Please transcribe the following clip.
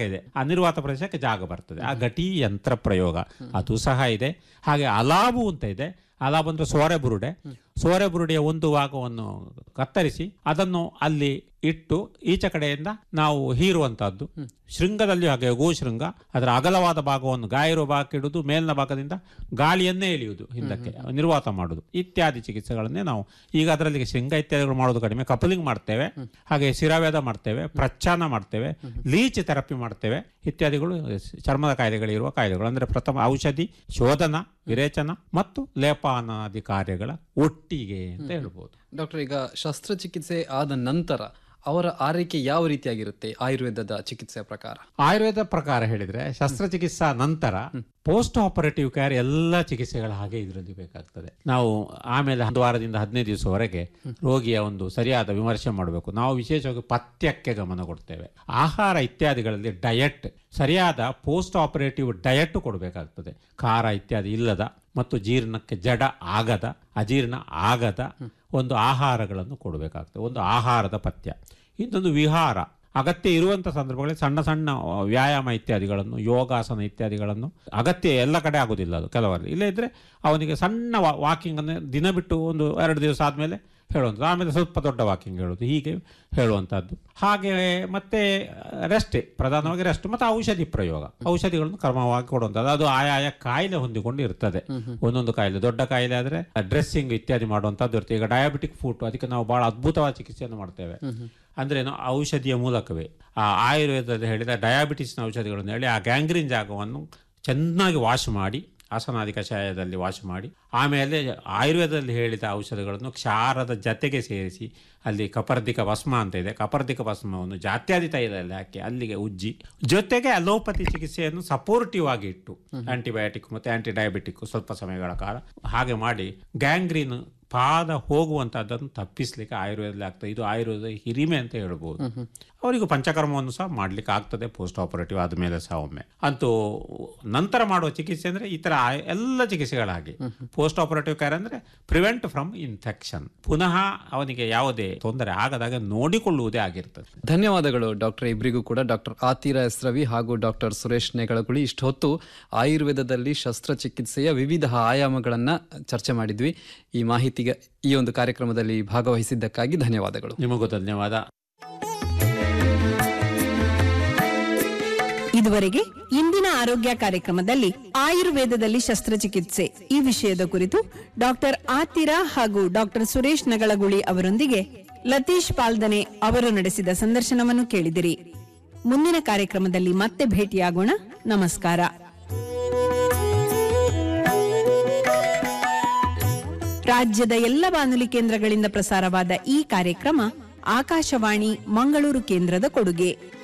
ಇದೆ ಆ ನಿರ್ವಾತ ಪ್ರದೇಶಕ್ಕೆ ಜಾಗ ಬರ್ತದೆ ಆ ಘಟಿ ಯಂತ್ರ ಪ್ರಯೋಗ ಅದು ಸಹ ಇದೆ ಹಾಗೆ ಅಲಾಬು ಅಂತ ಇದೆ ಅಲಾಬ್ ಅಂದ್ರೆ ಸೋರೆ ಬುರುಡೆ ಸೋರೆ ಬುರುಡೆಯ ಒಂದು ಭಾಗವನ್ನು ಕತ್ತರಿಸಿ ಅದನ್ನು ಅಲ್ಲಿ ಇಟ್ಟು ಈಚೆ ಕಡೆಯಿಂದ ನಾವು ಹೀರುವಂತಹದ್ದು ಶೃಂಗದಲ್ಲಿ ಹಾಗೆ ಗೋಶೃಂಗ ಅದರ ಅಗಲವಾದ ಭಾಗವನ್ನು ಗಾಯ ಇರುವ ಭಾಗಕ್ಕೆ ಇಡುವುದು ಮೇಲಿನ ಭಾಗದಿಂದ ಗಾಳಿಯನ್ನೇ ಎಳೆಯುವುದು ಹಿಂದಕ್ಕೆ ನಿರ್ವಾತ ಮಾಡುವುದು ಇತ್ಯಾದಿ ಚಿಕಿತ್ಸೆಗಳನ್ನೇ ನಾವು ಈಗ ಅದರಲ್ಲಿ ಶೃಂಗ ಇತ್ಯಾದಿಗಳು ಮಾಡೋದು ಕಡಿಮೆ ಕಪಲಿಂಗ್ ಮಾಡ್ತೇವೆ ಹಾಗೆ ಶಿರಾವೇದ ಮಾಡ್ತೇವೆ ಪ್ರಚ್ಛಾನ ಮಾಡ್ತೇವೆ ಲೀಚ್ ಥೆರಪಿ ಮಾಡ್ತೇವೆ ಇತ್ಯಾದಿಗಳು ಚರ್ಮದ ಕಾಯಿಲೆಗಳಿರುವ ಕಾಯಿಲೆಗಳು ಅಂದ್ರೆ ಪ್ರಥಮ ಔಷಧಿ ಶೋಧನ ವಿರೇಚನ ಮತ್ತು ಲೇಪಾನಾದಿ ಕಾರ್ಯಗಳ ಒಟ್ಟಿಗೆ ಅಂತ ಹೇಳ್ಬೋದು ಡಾಕ್ಟರ್ ಈಗ ಶಸ್ತ್ರಚಿಕಿತ್ಸೆ ಆದ ನಂತರ ಅವರ ಆರೈಕೆ ಯಾವ ರೀತಿಯಾಗಿರುತ್ತೆ ಆಯುರ್ವೇದದ ಚಿಕಿತ್ಸೆಯ ಪ್ರಕಾರ ಆಯುರ್ವೇದ ಪ್ರಕಾರ ಹೇಳಿದ್ರೆ ಶಸ್ತ್ರಚಿಕಿತ್ಸಾ ನಂತರ ಪೋಸ್ಟ್ ಆಪರೇಟಿವ್ ಕೇರ್ ಎಲ್ಲ ಚಿಕಿತ್ಸೆಗಳ ಹಾಗೆ ಇದರಲ್ಲಿ ಬೇಕಾಗ್ತದೆ ನಾವು ಆಮೇಲೆ ಒಂದು ವಾರದಿಂದ ಹದಿನೈದು ದಿವಸವರೆಗೆ ರೋಗಿಯ ಒಂದು ಸರಿಯಾದ ವಿಮರ್ಶೆ ಮಾಡಬೇಕು ನಾವು ವಿಶೇಷವಾಗಿ ಪಥ್ಯಕ್ಕೆ ಗಮನ ಕೊಡ್ತೇವೆ ಆಹಾರ ಇತ್ಯಾದಿಗಳಲ್ಲಿ ಡಯಟ್ ಸರಿಯಾದ ಪೋಸ್ಟ್ ಆಪರೇಟಿವ್ ಡಯಟ್ ಕೊಡಬೇಕಾಗ್ತದೆ ಖಾರ ಇತ್ಯಾದಿ ಇಲ್ಲದ ಮತ್ತು ಜೀರ್ಣಕ್ಕೆ ಜಡ ಆಗದ ಅಜೀರ್ಣ ಆಗದ ಒಂದು ಆಹಾರಗಳನ್ನು ಕೊಡಬೇಕಾಗ್ತದೆ ಒಂದು ಆಹಾರದ ಪಥ್ಯ ಇನ್ನೊಂದು ವಿಹಾರ ಅಗತ್ಯ ಇರುವಂಥ ಸಂದರ್ಭಗಳಲ್ಲಿ ಸಣ್ಣ ಸಣ್ಣ ವ್ಯಾಯಾಮ ಇತ್ಯಾದಿಗಳನ್ನು ಯೋಗಾಸನ ಇತ್ಯಾದಿಗಳನ್ನು ಅಗತ್ಯ ಎಲ್ಲ ಕಡೆ ಆಗೋದಿಲ್ಲ ಅದು ಕೆಲವರಲ್ಲಿ ಇಲ್ಲೇ ಇದ್ದರೆ ಅವನಿಗೆ ಸಣ್ಣ ವಾಕಿಂಗನ್ನು ದಿನ ಬಿಟ್ಟು ಒಂದು ಎರಡು ದಿವಸ ಆದಮೇಲೆ ಹೇಳುವಂಥದ್ದು ಆಮೇಲೆ ಸ್ವಲ್ಪ ದೊಡ್ಡ ವಾಕಿಂಗ್ ಹೇಳೋದು ಹೀಗೆ ಹೇಳುವಂಥದ್ದು ಹಾಗೆ ಮತ್ತೆ ರೆಸ್ಟ್ ಪ್ರಧಾನವಾಗಿ ರೆಸ್ಟ್ ಮತ್ತು ಔಷಧಿ ಪ್ರಯೋಗ ಔಷಧಿಗಳನ್ನು ಕ್ರಮವಾಗಿ ಕೊಡುವಂಥದ್ದು ಅದು ಆಯಾಯ ಕಾಯಿಲೆ ಹೊಂದಿಕೊಂಡು ಇರ್ತದೆ ಒಂದೊಂದು ಕಾಯಿಲೆ ದೊಡ್ಡ ಕಾಯಿಲೆ ಆದರೆ ಡ್ರೆಸ್ಸಿಂಗ್ ಇತ್ಯಾದಿ ಮಾಡುವಂಥದ್ದು ಇರ್ತದೆ ಈಗ ಡಯಾಬಿಟಿಕ್ ಫುಡ್ ಅದಕ್ಕೆ ನಾವು ಬಹಳ ಅದ್ಭುತವಾದ ಚಿಕಿತ್ಸೆಯನ್ನು ಮಾಡ್ತೇವೆ ಅಂದ್ರೆ ಏನು ಔಷಧಿಯ ಮೂಲಕವೇ ಆ ಆಯುರ್ವೇದದಲ್ಲಿ ಹೇಳಿದ ಡಯಾಬಿಟಿಸ್ನ ಔಷಧಿಗಳನ್ನು ಹೇಳಿ ಆ ಗ್ಯಾಂಗ್ರೀನ್ ಜಾಗವನ್ನು ಚೆನ್ನಾಗಿ ವಾಶ್ ಮಾಡಿ ಆಸನಾದಿ ಕಷಾಯದಲ್ಲಿ ವಾಶ್ ಮಾಡಿ ಆಮೇಲೆ ಆಯುರ್ವೇದದಲ್ಲಿ ಹೇಳಿದ ಔಷಧಗಳನ್ನು ಕ್ಷಾರದ ಜತೆಗೆ ಸೇರಿಸಿ ಅಲ್ಲಿ ಕಪರ್ದಿಕ ಭಸ್ಮ ಅಂತ ಇದೆ ಕಪರ್ದಿಕ ಭಸ್ಮವನ್ನು ಜಾತ್ಯಾದಿ ತೈಲದಲ್ಲಿ ಹಾಕಿ ಅಲ್ಲಿಗೆ ಉಜ್ಜಿ ಜೊತೆಗೆ ಅಲೋಪತಿ ಚಿಕಿತ್ಸೆಯನ್ನು ಸಪೋರ್ಟಿವ್ ಆಗಿ ಇಟ್ಟು ಆಂಟಿಬಯೋಟಿಕ್ ಮತ್ತು ಆಂಟಿ ಡಯಾಬಿಟಿಕ್ ಸ್ವಲ್ಪ ಸಮಯಗಳ ಕಾಲ ಹಾಗೆ ಮಾಡಿ ಗ್ಯಾಂಗ್ರೀನ್ ಪಾದ ಹೋಗುವಂತಹದ್ದನ್ನು ತಪ್ಪಿಸ್ಲಿಕ್ಕೆ ಆಯುರ್ವೇದದಲ್ಲಿ ಆಗ್ತದೆ ಇದು ಆಯುರ್ವೇದ ಹಿರಿಮೆ ಅಂತ ಹೇಳ್ಬೋದು ಅವರಿಗೂ ಪಂಚಕರ್ಮವನ್ನು ಸಹ ಮಾಡ್ಲಿಕ್ಕೆ ಆಗ್ತದೆ ಪೋಸ್ಟ್ ಆಪರೇಟಿವ್ ಆದಮೇಲೆ ಸಹ ಒಮ್ಮೆ ಅಂತೂ ನಂತರ ಮಾಡುವ ಚಿಕಿತ್ಸೆ ಅಂದ್ರೆ ಈ ತರ ಆ- ಎಲ್ಲ ಚಿಕಿತ್ಸೆಗಳ ಹಾಗೆ ಪೋಸ್ಟ್ ಆಪರೇಟಿವ್ ಕೇರ್ ಅಂದ್ರೆ ಪ್ರಿವೆಂಟ್ ಫ್ರಮ್ ಇನ್ಫೆಕ್ಷನ್ ಪುನಃ ಅವನಿಗೆ ಯಾವುದೇ ತೊಂದರೆ ಆಗದಾಗ ನೋಡಿಕೊಳ್ಳುವುದೇ ಆಗಿರ್ತದೆ ಧನ್ಯವಾದಗಳು ಡಾಕ್ಟರ್ ಇಬ್ಬರಿಗೂ ಕೂಡ ಡಾಕ್ಟರ್ ಆತಿರ ಎಸ್ ರವಿ ಹಾಗೂ ಡಾಕ್ಟರ್ ಸುರೇಶ್ ನೇಗಳಗುಳಿ ಇಷ್ಟು ಹೊತ್ತು ಆಯುರ್ವೇದದಲ್ಲಿ ಶಸ್ತ್ರಚಿಕಿತ್ಸೆಯ ವಿವಿಧ ಆಯಾಮಗಳನ್ನು ಚರ್ಚೆ ಮಾಡಿದ್ವಿ ಈ ಮಾಹಿತಿಗೆ ಈ ಒಂದು ಕಾರ್ಯಕ್ರಮದಲ್ಲಿ ಭಾಗವಹಿಸಿದ್ದಕ್ಕಾಗಿ ಧನ್ಯವಾದಗಳು ನಿಮಗೂ ಧನ್ಯವಾದ ಇದುವರೆಗೆ ಇಂದಿನ ಆರೋಗ್ಯ ಕಾರ್ಯಕ್ರಮದಲ್ಲಿ ಆಯುರ್ವೇದದಲ್ಲಿ ಶಸ್ತ್ರಚಿಕಿತ್ಸೆ ಈ ವಿಷಯದ ಕುರಿತು ಡಾಕ್ಟರ್ ಆತಿರಾ ಹಾಗೂ ಡಾಕ್ಟರ್ ಸುರೇಶ್ ನಗಳಗುಳಿ ಅವರೊಂದಿಗೆ ಲತೀಶ್ ಪಾಲ್ದನೆ ಅವರು ನಡೆಸಿದ ಸಂದರ್ಶನವನ್ನು ಕೇಳಿದಿರಿ ಮುಂದಿನ ಕಾರ್ಯಕ್ರಮದಲ್ಲಿ ಮತ್ತೆ ಭೇಟಿಯಾಗೋಣ ನಮಸ್ಕಾರ ರಾಜ್ಯದ ಎಲ್ಲ ಬಾನುಲಿ ಕೇಂದ್ರಗಳಿಂದ ಪ್ರಸಾರವಾದ ಈ ಕಾರ್ಯಕ್ರಮ ಆಕಾಶವಾಣಿ ಮಂಗಳೂರು ಕೇಂದ್ರದ ಕೊಡುಗೆ